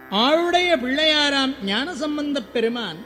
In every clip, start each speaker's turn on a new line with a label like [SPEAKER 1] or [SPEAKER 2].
[SPEAKER 1] ஆளுடைய பிள்ளையாராம் ஞானசம்பந்தப் பெருமான்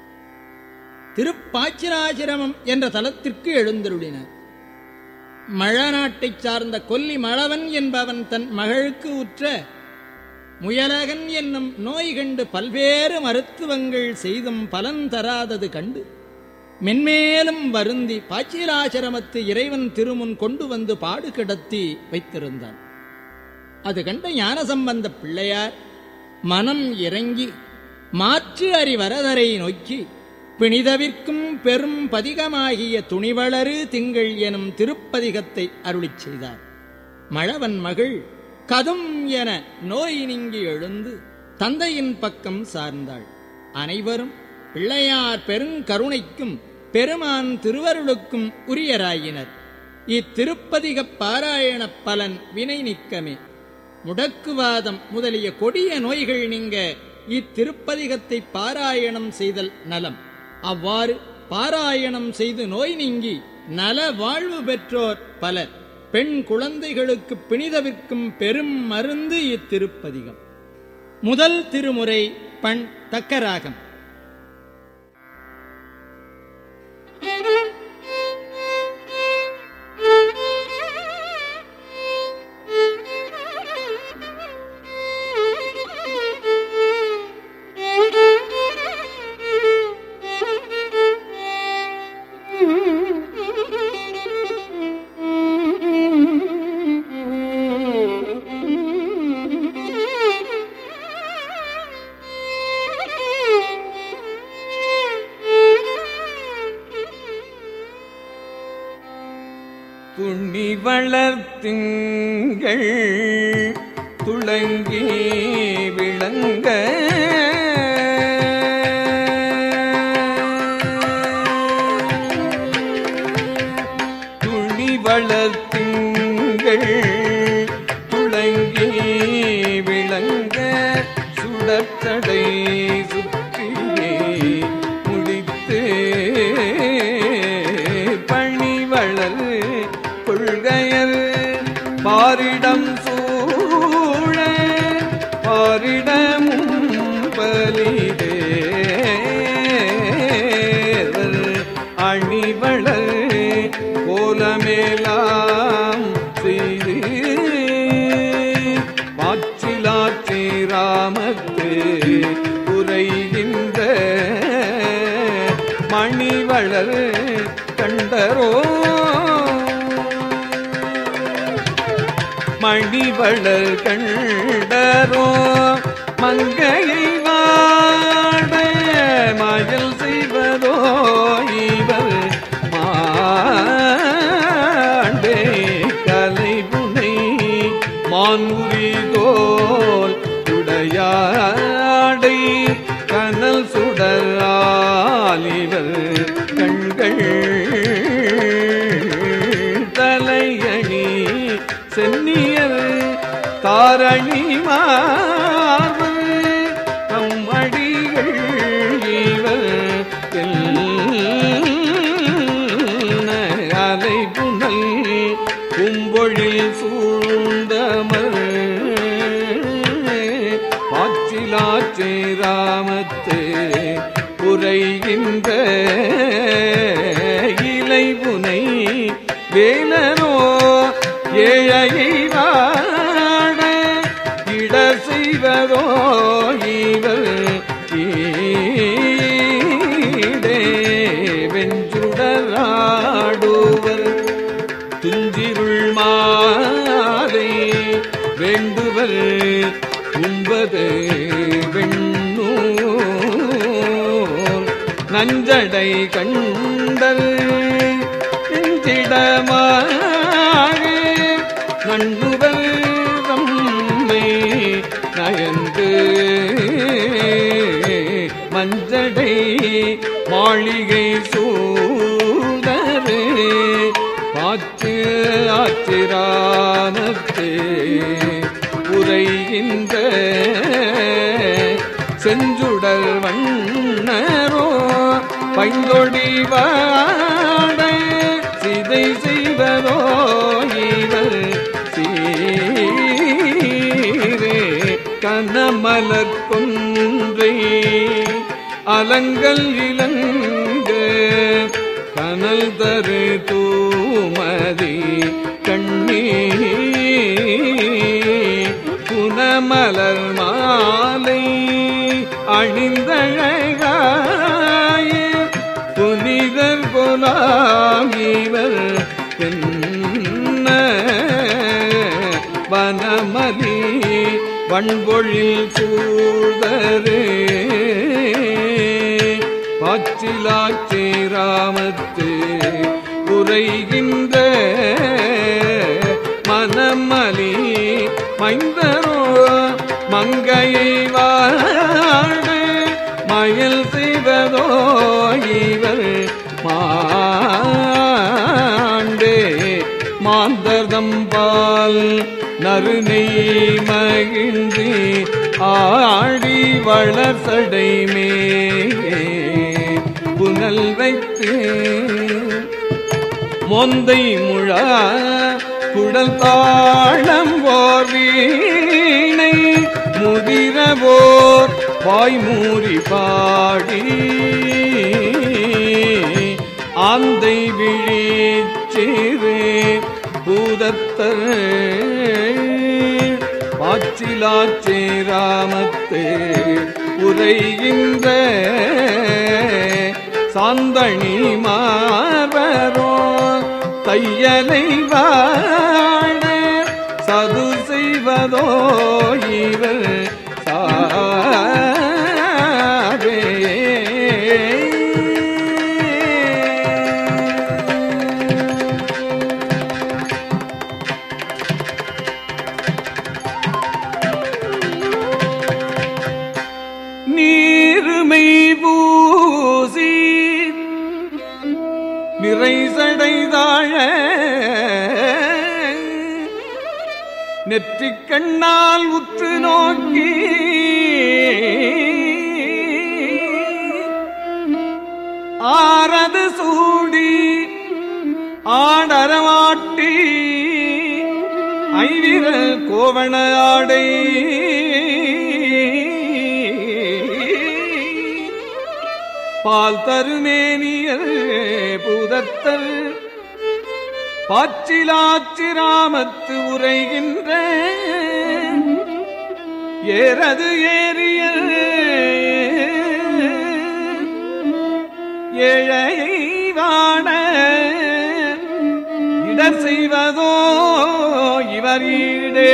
[SPEAKER 1] திருப்பாச்சிராசிரமம் என்ற தலத்திற்கு எழுந்தருளினார் மழ நாட்டைச் சார்ந்த கொல்லி மழவன் என்பவன் தன் மகளுக்கு உற்ற முயலகன் என்னும் நோய் கண்டு பல்வேறு மருத்துவங்கள் செய்தும் பலன் தராதது கண்டு மென்மேலும் வருந்தி பாச்சிராசிரமத்து இறைவன் திருமுன் கொண்டு வந்து பாடு கிடத்தி வைத்திருந்தான் அது கண்ட ஞானசம்பந்த பிள்ளையார் மனம் இறங்கி மாற்று அறிவரதரை நோக்கி பிணிதவிற்கும் பெரும் பதிகமாகிய துணிவளரு திங்கள் எனும் திருப்பதிகத்தை அருளிச் செய்தார் மழவன் மகள் கதும் என நோய் நீங்கி எழுந்து தந்தையின் பக்கம் சார்ந்தாள் அனைவரும் பிள்ளையார் பெருங்கருணைக்கும் பெருமான் திருவருளுக்கும் உரியராயினர் இத்திருப்பதிகப் பாராயணப் பலன் வினை நிற்கமே முடக்குவாதம் முதலிய கொடிய நோய்கள் நீங்க இத்திருப்பதிகத்தை பாராயணம் செய்தல் நலம் அவ்வாறு பாராயணம் செய்து நோய் நீங்கி நல வாழ்வு பெற்றோர் பலர் பெண் குழந்தைகளுக்கு பிணிதவிற்கும் பெரும் மருந்து இத்திருப்பதிகம் முதல் திருமுறை பண் தக்கராகம்
[SPEAKER 2] துணி வளர்த்துங்கள் துளங்கி விளங்க துணி வளர்த்துங்கள் துளங்கி விளங்க சுடத்தடை சுற்றியே முடித்து பணிவளர் கொள்கையர் பாரிடம் சூழ பாரிடமும் பலிதே அணிவளர் கோலமேலாம் செய்து பாச்சிலாச்சி ராமத்து உரைகின்ற மணிவளர் கண்டரோ மணிவளர் கண்டரோ மங்கையை வாட மயல் செய்வதோ இவர் மாண்டே கலைபுனை மான்முறிதோல் உடையாடை கனல் சுடராலிவர் கண்கள் தலையணி சென்னியர் தாரணி மார்பு அம்மடிகள் இவர் அலை புனல் கும்பொழில் சூழ்ந்தமர் பாச்சிலாச்சே ராமத்தே உரைகின்ற இலைபுனை வேலரோ ஏழையை வாட இட செய்வதோ இவர் ஈடே வெஞ்சுடராடுவர் துஞ்சிருள் மாலை வேண்டுவர் உண்பது வெண்ணூர் நஞ்சடை கண்டல் நெஞ்சிடமாக நண்புவர் தம்மை நயந்து மஞ்சடை மாளிகை சூழ்தரு பாச்சு ஆச்சிரானத்தே உரைகின்ற செஞ்சுடல் வண்ணரோ பைந்தொடி வாட சிதை செய்வதோ இவர் சீரே க அனமலர் கொன்றை அலங்கல் இலங்க கனல் தரு தூமதி கண்ணீ புனமலர் மாலை அணிந்தழகாய புனிதர் கொலாம் இவர் பெண்ண வனமலி வண்பொழில் சூழ்தரு பாச்சிலாச்சி ராமத்து உரைகின்ற மனமலி மைந்தரோ மங்கையை வாடு மயல் செய்வதோ இவர் மாண்டே மாந்தர்தம்பால் நறுநெய் மகிழ்ந்து ஆடி வளர்சடைமே புனல் வைத்து மொந்தை முழா குடல் தாழம் ஓர் வீணை முதிரவோர் வாய்மூறி பாடி ஆந்தை விழிச்சிறு பூதத்தர் பாச்சிலாச்சேராமத்து உரைகின்ற சாந்தணி மார்பரோ தையலை வாழ சது செய்வதோ இவர் சாவே நீருமை பூசி நிறைசடைதாழ நெற்றிக் கண்ணால் உற்று நோக்கி ஆரது சூடி ஆடரமாட்டி ஐவிரல் கோவண ஆடை பால் தருமேனியர் பூதத்தர் பாச்சிலாச்சிராமத்து உரைகின்ற ஏறது ஏறிய ஏழையை வாட இடர் செய்வதோ இவர் ஈடே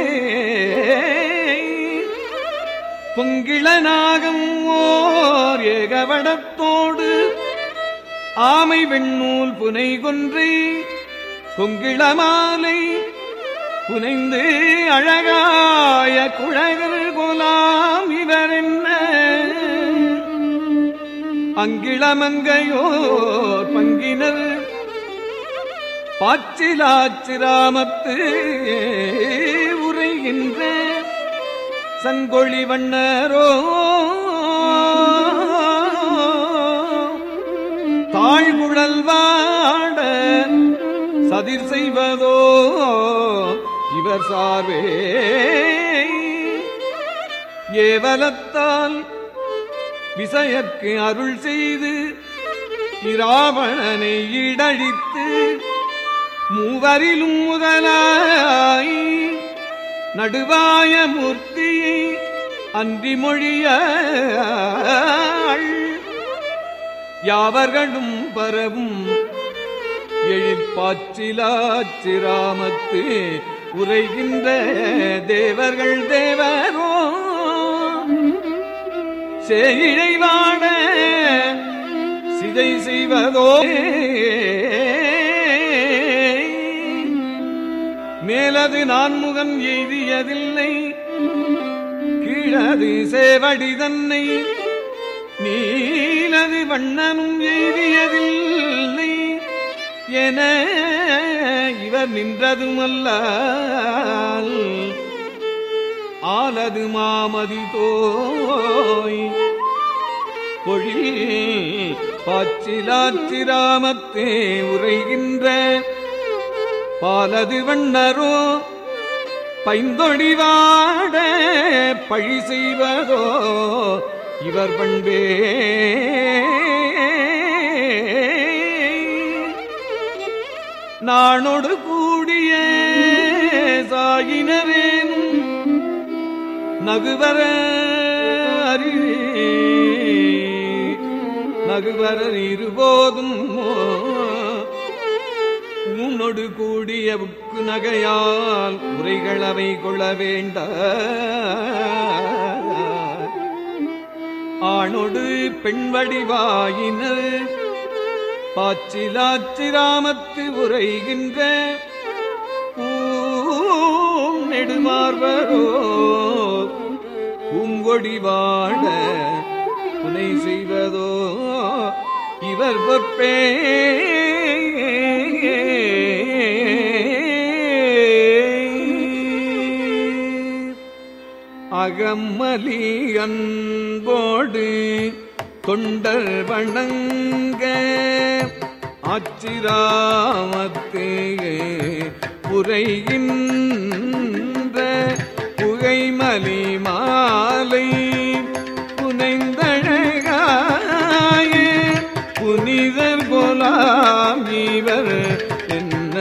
[SPEAKER 2] பொங்கிளநாகம் ஓர் ஏகவடத்தோடு ஆமை வெண்ணூல் புனை கொன்றை கொங்கிளமாலை புனைந்து அழகாய குழகர் கொலாம் இவர் என்ன அங்கிளமங்கையோர் பங்கினர் பாச்சிலாச்சிராமத்து உரைகின்ற சங்கொழி வண்ணரோ தாழ்குழல் வாட சதிர் செய்வதோ இவர் சார்வே ஏவலத்தால் விசயற்கு அருள் செய்து இராவணனை இடழித்து மூவரிலும் முதலாய் நடுவாய மூர்த்தியை அன்றி மொழிய யாவர்களும் பரவும் எழிற்பாச்சிலாச்சிராமத்து உரைகின்ற தேவர்கள் தேவரோ சேயிழை வாட சிதை செய்வதோ மேலது நான்முகன் எய்தியதில்லை கீழது சேவடி தன்னை நீலது வண்ணனும் எய்தியதில்லை என இவர் நின்றதுமல்ல ஆலது மாமதி தோய் பொழில் பாச்சிலாச்சிராமத்தே உரைகின்ற பாலது வண்ணரோ பைந்தொழிவாட பழி செய்வதோ இவர் பண்பே நானொடு கூடிய சாயினரேனும் நகுவர அறிவே நகுவர இருபோதும் உன்னொடு கூடிய உக்கு நகையால் உரைகளவை கொள்ள வேண்ட ஆணொடு பெண் வடிவாயினர் பாச்சிலாச்சிராமத்து உரைகின்ற பூம் நெடுமார்வரோ பூங்கொடி வாழ துணை செய்வதோ இவர் பொற்பே அகம்மலி அன்போடு தொண்டர் வணங்க ஆச்சிராமத்தே புரைகின்ற புகைமலி மாலை புனைந்தழகாய புனிதர் போலாம் இவர் என்ன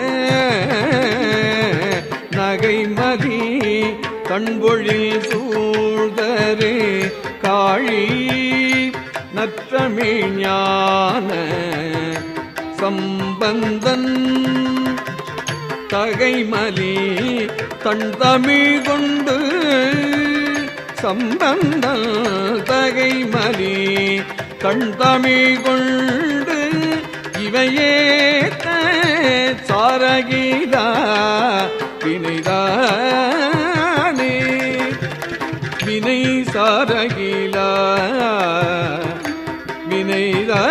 [SPEAKER 2] நகைமதி கண்பொழில் சூழ்தரு காழி நற்றமிழ் ஞான சம்பந்தன் தகைமலி தன் தமிழ் கொண்டு சம்பந்தல் தகைமலி கண் தமிழ் கொண்டு இவையே சாரகீதா வினைதானே வினை சாரகீலா வினைதா